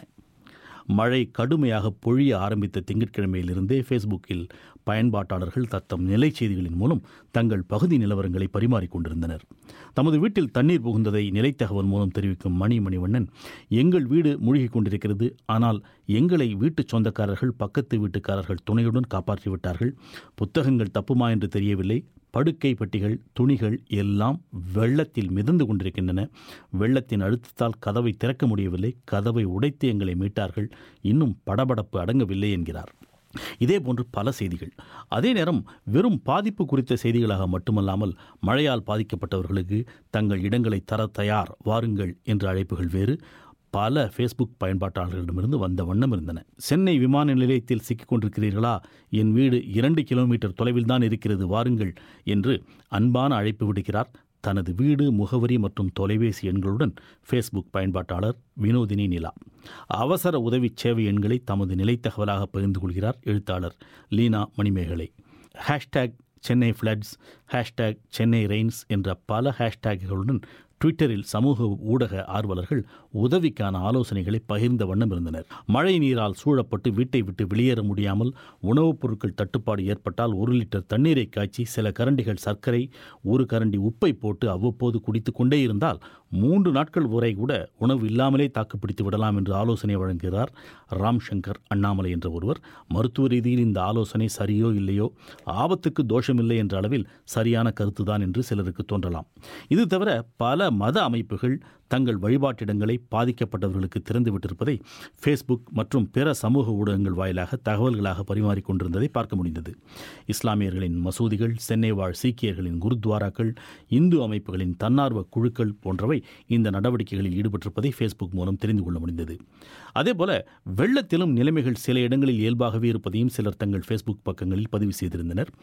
மழை கடுமையாக பொழிய ஆரம்பித்த திங்கட்கிழமையிலிருந்தே ஃபேஸ்புக்கில் பயன்பாட்டாளர்கள் தத்தம் நிலை செய்திகளின் மூலம் தங்கள் பகுதி நிலவரங்களை பரிமாறிக்கொண்டிருந்தனர் தமது வீட்டில் தண்ணீர் புகுந்ததை நிலைத்தகவல் மூலம் தெரிவிக்கும் மணி மணிவண்ணன் எங்கள் வீடு மூழ்கிக் கொண்டிருக்கிறது ஆனால் எங்களை வீட்டுச் சொந்தக்காரர்கள் பக்கத்து வீட்டுக்காரர்கள் துணையுடன் காப்பாற்றிவிட்டார்கள் புத்தகங்கள் தப்புமா என்று தெரியவில்லை படுக்கை பெட்டிகள் துணிகள் எல்லாம் வெள்ளத்தில் மிதந்து கொண்டிருக்கின்றன வெள்ளத்தின் அழுத்தத்தால் கதவை திறக்க முடியவில்லை கதவை உடைத்து எங்களை மீட்டார்கள் இன்னும் படபடப்பு அடங்கவில்லை என்கிறார் இதேபோன்று பல செய்திகள் அதே நேரம் வெறும் பாதிப்பு குறித்த செய்திகளாக மட்டுமல்லாமல் மழையால் பாதிக்கப்பட்டவர்களுக்கு தங்கள் இடங்களை தர தயார் வாருங்கள் என்ற அழைப்புகள் வேறு பல ஃபேஸ்புக் பயன்பாட்டாளர்களிடமிருந்து வந்த வண்ணம் இருந்தன சென்னை விமான நிலையத்தில் சிக்கிக் கொண்டிருக்கிறீர்களா என் வீடு இரண்டு கிலோமீட்டர் தொலைவில் தான் இருக்கிறது வாருங்கள் என்று அன்பான அழைப்பு விடுக்கிறார் தனது வீடு முகவரி மற்றும் தொலைபேசி எண்களுடன் ஃபேஸ்புக் பயன்பாட்டாளர் வினோதினி நிலா அவசர உதவி சேவை எண்களை தமது நிலைத்தகவலாக பகிர்ந்து கொள்கிறார் எழுத்தாளர் Leena Manimekalai hashtag Chennai floods hashtag Chennai rains என்ற பல ஹேஷ்டேக்குகளுடன் ட்விட்டரில் சமூக ஊடக ஆர்வலர்கள் உதவிக்கான ஆலோசனைகளை பகிர்ந்த வண்ணம் இருந்தனர் மழை நீரால் சூழப்பட்டு வீட்டை விட்டு வெளியேற முடியாமல் உணவுப் பொருட்கள் தட்டுப்பாடு ஏற்பட்டால் ஒரு லிட்டர் தண்ணீரை காய்ச்சி சில கரண்டிகள் சர்க்கரை ஒரு கரண்டி உப்பை போட்டு அவ்வப்போது குடித்து கொண்டே இருந்தால் மூன்று நாட்கள் வரை கூட உணவு இல்லாமலே தாக்குப்பிடித்து விடலாம் என்று ஆலோசனை வழங்குகிறார் ராம் சங்கர் அண்ணாமலை என்ற ஒருவர் மருத்துவ ரீதியில் இந்த ஆலோசனை சரியோ இல்லையோ ஆபத்துக்கு தோஷமில்லை என்ற அளவில் சரியான கருத்துதான் என்று சிலருக்கு தோன்றலாம் இது தவிர பல மத அமைப்புகள் தங்கள் வழிபாட்டிடங்களை பாதிக்கப்பட்டவர்களுக்கு திறந்துவிட்டிருப்பதை ஃபேஸ்புக் மற்றும் பிற சமூக ஊடகங்கள் வாயிலாக தகவல்களாக பரிமாறிக்கொண்டிருந்ததை பார்க்க முடிந்தது இஸ்லாமியர்களின் மசூதிகள் சென்னை வாழ் சீக்கியர்களின் குருத்வாராக்கள் இந்து அமைப்புகளின் தன்னார்வ குழுக்கள் போன்றவை இந்த நடவடிக்கைகளில் ஈடுபட்டிருப்பதை ஃபேஸ்புக் மூலம் தெரிந்து கொள்ள முடிந்தது அதேபோல வெள்ளத்திலும் நிலைமைகள் சில இடங்களில் இயல்பாகவே இருப்பதையும் சிலர் தங்கள் ஃபேஸ்புக் பக்கங்களில் பதிவு செய்திருந்தனர்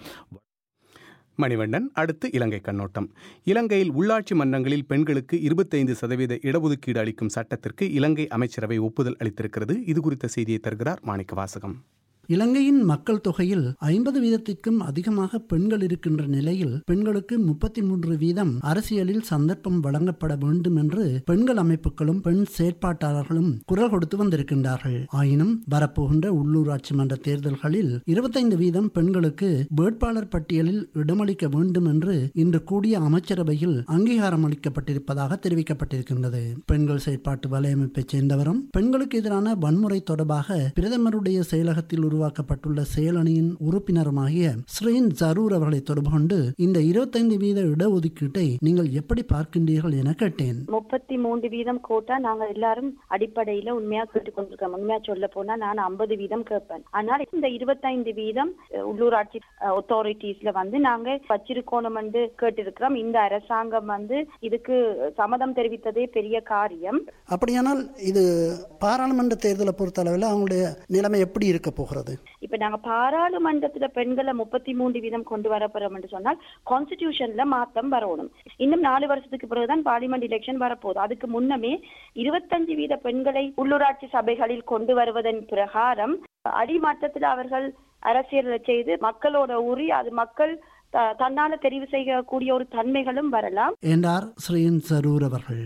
மணிவண்ணன் அடுத்து இலங்கை கண்ணோட்டம் இலங்கையில் உள்ளாட்சி மன்றங்களில் பெண்களுக்கு இருபத்தைந்து சதவீத இடஒதுக்கீடு அளிக்கும் சட்டத்திற்கு இலங்கை அமைச்சரவை ஒப்புதல் அளித்திருக்கிறது இது குறித்த செய்தியை தருகிறார் மாணிக்க வாசகம் இலங்கையின் மக்கள் தொகையில் ஐம்பது வீதத்திற்கும் அதிகமாக பெண்கள் இருக்கின்ற நிலையில் பெண்களுக்கு முப்பத்தி மூன்று வீதம் அரசியலில் சந்தர்ப்பம் வழங்கப்பட வேண்டும் என்று பெண்கள் அமைப்புகளும் பெண் செயற்பாட்டாளர்களும் குரல் கொடுத்து வந்திருக்கின்றார்கள் ஆயினும் வரப்போகின்ற உள்ளூராட்சி மன்ற தேர்தல்களில் இருபத்தைந்து வீதம் பெண்களுக்கு வேட்பாளர் பட்டியலில் இடமளிக்க வேண்டும் என்று இன்று கூடிய அமைச்சரவையில் அங்கீகாரம் அளிக்கப்பட்டிருப்பதாக தெரிவிக்கப்பட்டிருக்கின்றது பெண்கள் செயற்பாட்டு வலையமைப்பைச் சேர்ந்தவரும் பெண்களுக்கு எதிரான வன்முறை தொடர்பாக பிரதமருடைய செயலகத்தில் ஒரு உருவாக்கப்பட்டுள்ள செயலணியின் உறுப்பினருமாகிய ஸ்ரீன் ஜரூர் அவர்களை தொடர்பு கொண்டு இந்த இருபத்தைந்து வீத இடஒதுக்கீட்டை நீங்கள் எப்படி பார்க்கின்றீர்கள் என கேட்டேன் முப்பத்தி மூன்று வீதம் கோட்டா நாங்க எல்லாரும் அடிப்படையில உண்மையா கேட்டுக் கொண்டிருக்கோம் உண்மையா சொல்ல போனா நான் ஐம்பது வீதம் கேட்பேன் ஆனால் இந்த இருபத்தைந்து வீதம் அஹ், உள்ளூராட்சி அத்தாரிட்டிஸ்ல வந்து நாங்க வச்சிருக்கோம் என்று கேட்டிருக்கிறோம் இந்த அரசாங்கம் வந்து இதுக்கு சம்மதம் தெரிவித்ததே பெரிய காரியம் அப்படியானால் இது பாராளுமன்ற தேர்தலை பொறுத்தளவில் அவங்களுடைய நிலைமை எப்படி இருக்க போகிறது இப்ப நாங்க பாராளுமன்றத்துல பெண்களை முப்பத்தி மூன்று வீதம் கொண்டு வர போறோம் என்று சொன்னால் கான்ஸ்டிடியூஷன்ல மாற்றம் வரணும் இன்னும் நாலு வருஷத்துக்கு பிறகுதான் பார்லிமெண்ட் எலெக்ஷன் வரப்போகுது அதுக்கு முன்னமே இருபத்தஞ்சு வீத பெண்களை உள்ளூராட்சி சபைகளில் கொண்டு வருவதன் பிரகாரம் அடிமட்டத்தில் அவர்கள் அரசியல் செய்து மக்களோட ஊறி அது மக்கள் த- தன்னால தெரிவு செய்யக்கூடிய ஒரு தன்மைகளும் வரலாம் என்றார் ஸ்ரீன் ஜரூர் அவர்கள்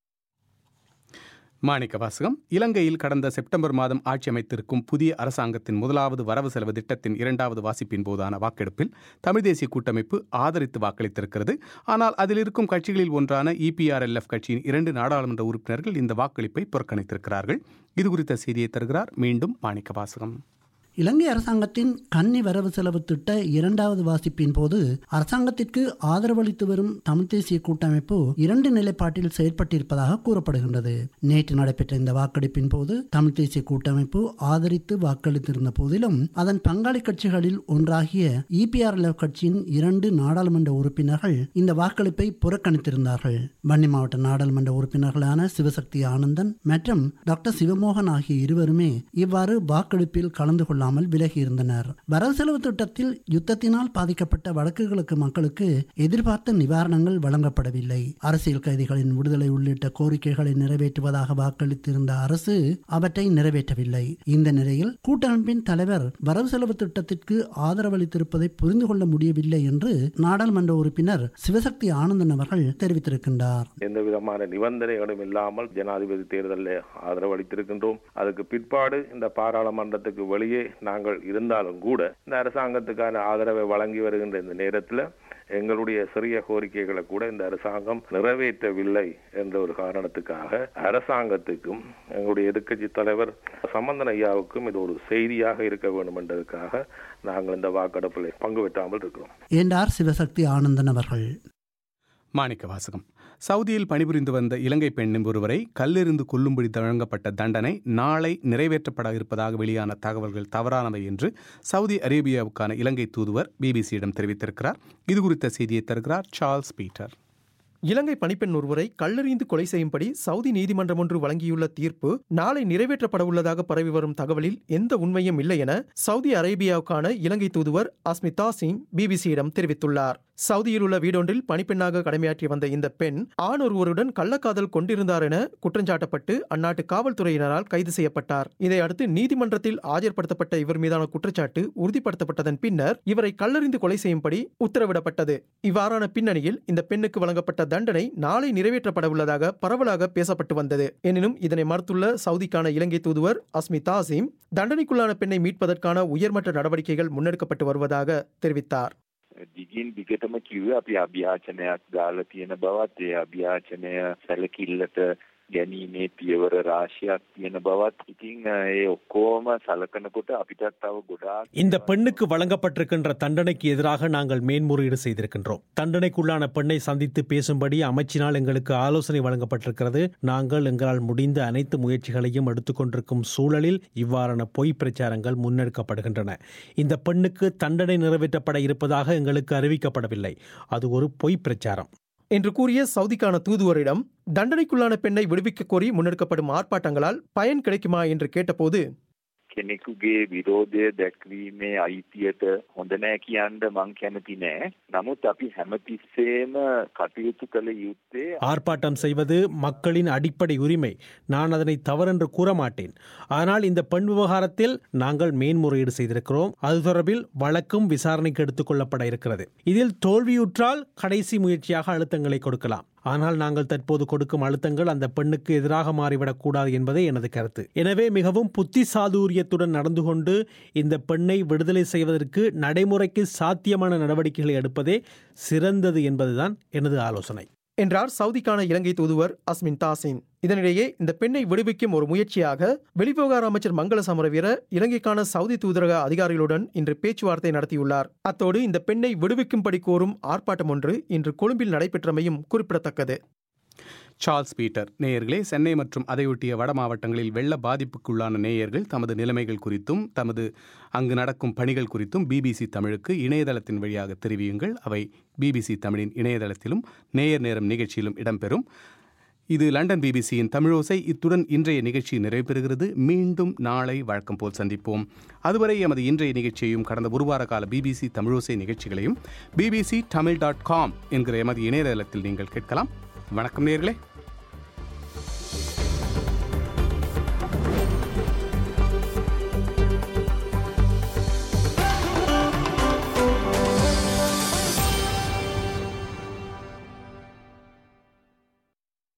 மாணிக்க வாசகம் இலங்கையில் கடந்த செப்டம்பர் மாதம் ஆட்சி அமைத்திருக்கும் புதிய அரசாங்கத்தின் முதலாவது வரவு செலவு திட்டத்தின் இரண்டாவது வாசிப்பின் போதான வாக்கெடுப்பில் தமிழ் தேசிய கூட்டமைப்பு ஆதரித்து வாக்களித்திருக்கிறது ஆனால் அதில் இருக்கும் கட்சிகளில் ஒன்றான இபிஆர்எல்எஃப் கட்சியின் இரண்டு நாடாளுமன்ற உறுப்பினர்கள் இந்த வாக்களிப்பை புறக்கணித்திருக்கிறார்கள் இது குறித்த செய்தியை தருகிறார் மீண்டும் மாணிக்க வாசகம் இலங்கை அரசாங்கத்தின் கன்னி வரவு செலவு திட்ட இரண்டாவது வாசிப்பின் போது அரசாங்கத்திற்கு ஆதரவளித்து வரும் தமிழ் தேசிய கூட்டமைப்பு இரண்டு நிலைப்பாட்டில் செயற்பட்டிருப்பதாக கூறப்படுகின்றது நேற்று நடைபெற்ற இந்த வாக்கெடுப்பின் போது தமிழ் தேசிய கூட்டமைப்பு ஆதரித்து வாக்களித்திருந்த போதிலும் அதன் பங்காளி கட்சிகளில் ஒன்றாகிய இபிஆர்எல்எஃப் கட்சியின் இரண்டு நாடாளுமன்ற உறுப்பினர்கள் இந்த வாக்களிப்பை புறக்கணித்திருந்தார்கள் வன்னி மாவட்ட நாடாளுமன்ற உறுப்பினர்களான சிவசக்தி ஆனந்தன் மற்றும் டாக்டர் சிவமோகன் ஆகிய இருவருமே இவ்வாறு வாக்கெடுப்பில் கலந்து கொள்ளாமல் விலகியிருந்தனர் வரவு செலவு திட்டத்தில் யுத்தத்தினால் பாதிக்கப்பட்ட வடக்கு கிழக்கு மக்களுக்கு எதிர்பார்த்த நிவாரணங்கள் வழங்கப்படவில்லை அரசியல் கைதிகளின் விடுதலை உள்ளிட்ட கோரிக்கைகளை நிறைவேற்றுவதாக வாக்களித்திருந்த அரசு அவற்றை நிறைவேற்றவில்லை இந்த நிலையில் கூட்டமைப்பின் தலைவர் வரவு செலவு திட்டத்திற்கு ஆதரவளித்திருப்பதை புரிந்து கொள்ள முடியவில்லை என்று நாடாளுமன்ற உறுப்பினர் சிவசக்தி ஆனந்தன் அவர்கள் தெரிவித்திருக்கின்றார் எந்த விதமான நிபந்தனைகளும் இல்லாமல் ஜனாதிபதி தேர்தலில் ஆதரவு அளித்திருக்கின்றோம் அதுக்கு பிற்பாடு இந்த பாராளுமன்றத்துக்கு வெளியே நாங்கள் இருந்தாலும் கூட இந்த அரசாங்கத்துக்கான ஆதரவை வழங்கி வருகின்ற இந்த நேரத்தில் எங்களுடைய சிறிய கோரிக்கைகளை கூட இந்த அரசாங்கம் நிறைவேற்றவில்லை என்ற ஒரு காரணத்துக்காக அரசாங்கத்துக்கும் எங்களுடைய எதிர்க்கட்சி தலைவர் சம்பந்தன் ஐயாவுக்கும் இது ஒரு செய்தியாக இருக்க வேண்டும் என்றதுக்காக நாங்கள் இந்த வாக்கெடுப்பில் பங்கு பெற்றாமல் இருக்கிறோம் என்றார் சிவசக்தி ஆனந்தன் அவர்கள் மாணிக்க வாசகம் சவுதியில் பணிபுரிந்து வந்த இலங்கை பெண்ணின் ஒருவரை கல்லெறிந்து கொல்லும்படி வழங்கப்பட்ட தண்டனை நாளை நிறைவேற்றப்பட இருப்பதாக வெளியான தகவல்கள் தவறானவை என்று சவுதி அரேபியாவுக்கான இலங்கை தூதுவர் பிபிசியிடம் தெரிவித்திருக்கிறார் இது குறித்த செய்தியை தருகிறார் சார்ல்ஸ் பீட்டர் இலங்கை பணிப்பெண் ஒருவரை கல்லெறிந்து கொலை செய்யும்படி சவுதி நீதிமன்றம் ஒன்று வழங்கியுள்ள தீர்ப்பு நாளை நிறைவேற்றப்பட உள்ளதாக பரவி வரும் தகவலில் எந்த உண்மையும் இல்லை என சவுதி அரேபியாவுக்கான இலங்கை தூதுவர் அஸ்மிதா சிங் பிபிசியிடம் தெரிவித்துள்ளார் சவுதியில் உள்ள வீடொன்றில் பணிப்பெண்ணாக கடமையாற்றி வந்த இந்த பெண் ஆண் ஒருவருடன் கள்ளக்காதல் கொண்டிருந்தார் என குற்றஞ்சாட்டப்பட்டு அந்நாட்டு காவல்துறையினரால் கைது செய்யப்பட்டார் இதையடுத்து நீதிமன்றத்தில் ஆஜர்படுத்தப்பட்ட இவர் மீதான குற்றச்சாட்டு உறுதிப்படுத்தப்பட்டதன் பின்னர் இவரை கல்லறிந்து கொலை செய்யும்படி உத்தரவிடப்பட்டது இவ்வாறான பின்னணியில் இந்த பெண்ணுக்கு வழங்கப்பட்ட தண்டனை நாளை நிறைவேற்றப்பட உள்ளதாக பரவலாக பேசப்பட்டு வந்தது எனினும் இதனை மறுத்துள்ள சவுதிக்கான இலங்கை தூதுவர் அஸ்மி தாசிம் தண்டனைக்குள்ளான பெண்ணை மீட்பதற்கான உயர்மட்ட நடவடிக்கைகள் முன்னெடுக்கப்பட்டு வருவதாக தெரிவித்தார் දිගින් දිගටම කිව්වේ අපි අභ්‍යාචනයක් දාලා තියෙන බවත් ඒ අභ්‍යාචනය සැලකිල්ලට ගැනීමේ පියවර රාශියක් තියෙන බවත් ඉතින් ඒ ඔක්කොම සලකනකොට අපිටත් තව ගොඩාක් இந்த பெண்ணுக்கு வழங்கப்பட்டிருக்கின்ற தண்டனைக்கு எதிராக நாங்கள் மேன்முறையீடு செய்திருக்கின்றோம் தண்டனைக்குள்ளான பெண்ணை சந்தித்து பேசும்படி அமைச்சினால் எங்களுக்கு ஆலோசனை வழங்கப்பட்டிருக்கிறது நாங்கள் எங்களால் முடிந்த அனைத்து முயற்சிகளையும் எடுத்துக்கொண்டிருக்கும் சூழலில் இவ்வாறான பொய் பிரச்சாரங்கள் முன்னெடுக்கப்படுகின்றன இந்த பெண்ணுக்கு தண்டனை நிறைவேற்றப்பட இருப்பதாக எங்களுக்கு அறிவிக்கப்படவில்லை அது ஒரு பொய் பிரச்சாரம் என்று கூறிய சவுதிக்கான தூதுவரிடம் தண்டனைக்குள்ளான பெண்ணை விடுவிக்க கோரி முன்னெடுக்கப்படும் ஆர்ப்பாட்டங்களால் பயன் கிடைக்குமா என்று கேட்டபோது කෙනෙකුගේ විරෝධය දැක්වීමේ අයිතියට හොඳ නෑ කියන්න මං කැමති නෑ. නමුත් අපි හැමතිස්සේම කටයුතු කළ යුත්තේ ஆர்ப்பாட்டம் செய்வது மக்களின் அடிப்படை உரிமை நான் அதனை தவறென்று கூற மாட்டேன் ஆனால் இந்த பெண் விவகாரத்தில் நாங்கள் மேன்முறையீடு செய்திருக்கிறோம் அது தொடர்பில் வழக்கும் விசாரணைக்கு எடுத்துக்கொள்ளப்பட இருக்கிறது இதில் தோல்வியுற்றால் கடைசி முயற்சியாக அழுத்தங்களை கொடுக்கலாம் ஆனால் நாங்கள் தற்போது கொடுக்கும் அழுத்தங்கள் அந்த பெண்ணுக்கு எதிராக மாறிவிடக் கூடாது என்பதே எனது கருத்து எனவே மிகவும் புத்தி சாதுரியத்துடன் நடந்து கொண்டு இந்த பெண்ணை விடுதலை செய்வதற்கு நடைமுறைக்கு சாத்தியமான நடவடிக்கைகளை எடுப்பதே சிறந்தது என்பதுதான் எனது ஆலோசனை என்றார் சவுதிக்கான இலங்கை தூதுவர் அஸ்மின் தாசின் இதனிடையே இந்த பெண்ணை விடுவிக்கும் ஒரு முயற்சியாக வெளிவிவகார அமைச்சர் மங்கள சமரவீர இலங்கைக்கான சவுதி தூதரக அதிகாரிகளுடன் இன்று பேச்சுவார்த்தை நடத்தியுள்ளார் அத்தோடு இந்த பெண்ணை விடுவிக்கும்படி கோரும் ஆர்ப்பாட்டம் ஒன்று இன்று கொழும்பில் நடைபெற்றமையும் குறிப்பிடத்தக்கது சார்ல்ஸ் பீட்டர் நேயர்களே சென்னை மற்றும் அதையொட்டிய வட மாவட்டங்களில் வெள்ள பாதிப்புக்குள்ளான நேயர்கள் தமது நிலைமைகள் குறித்தும் தமது அங்கு நடக்கும் பணிகள் குறித்தும் பிபிசி தமிழுக்கு இணையதளத்தின் வழியாக தெரிவியுங்கள் அவை பிபிசி தமிழின் இணையதளத்திலும் நேயர் நேரம் நிகழ்ச்சியிலும் இடம்பெறும் இது லண்டன் பிபிசியின் தமிழோசை இத்துடன் இன்றைய நிகழ்ச்சி நிறைவு பெறுகிறது மீண்டும் நாளை வழக்கம் போல் சந்திப்போம் அதுவரை எமது இன்றைய நிகழ்ச்சியையும் கடந்த ஒரு வார கால பிபிசி தமிழோசை நிகழ்ச்சிகளையும் பிபிசி தமிழ் டாட் காம் என்கிற எமது இணையதளத்தில் நீங்கள் கேட்கலாம் வணக்கம் நேர்களே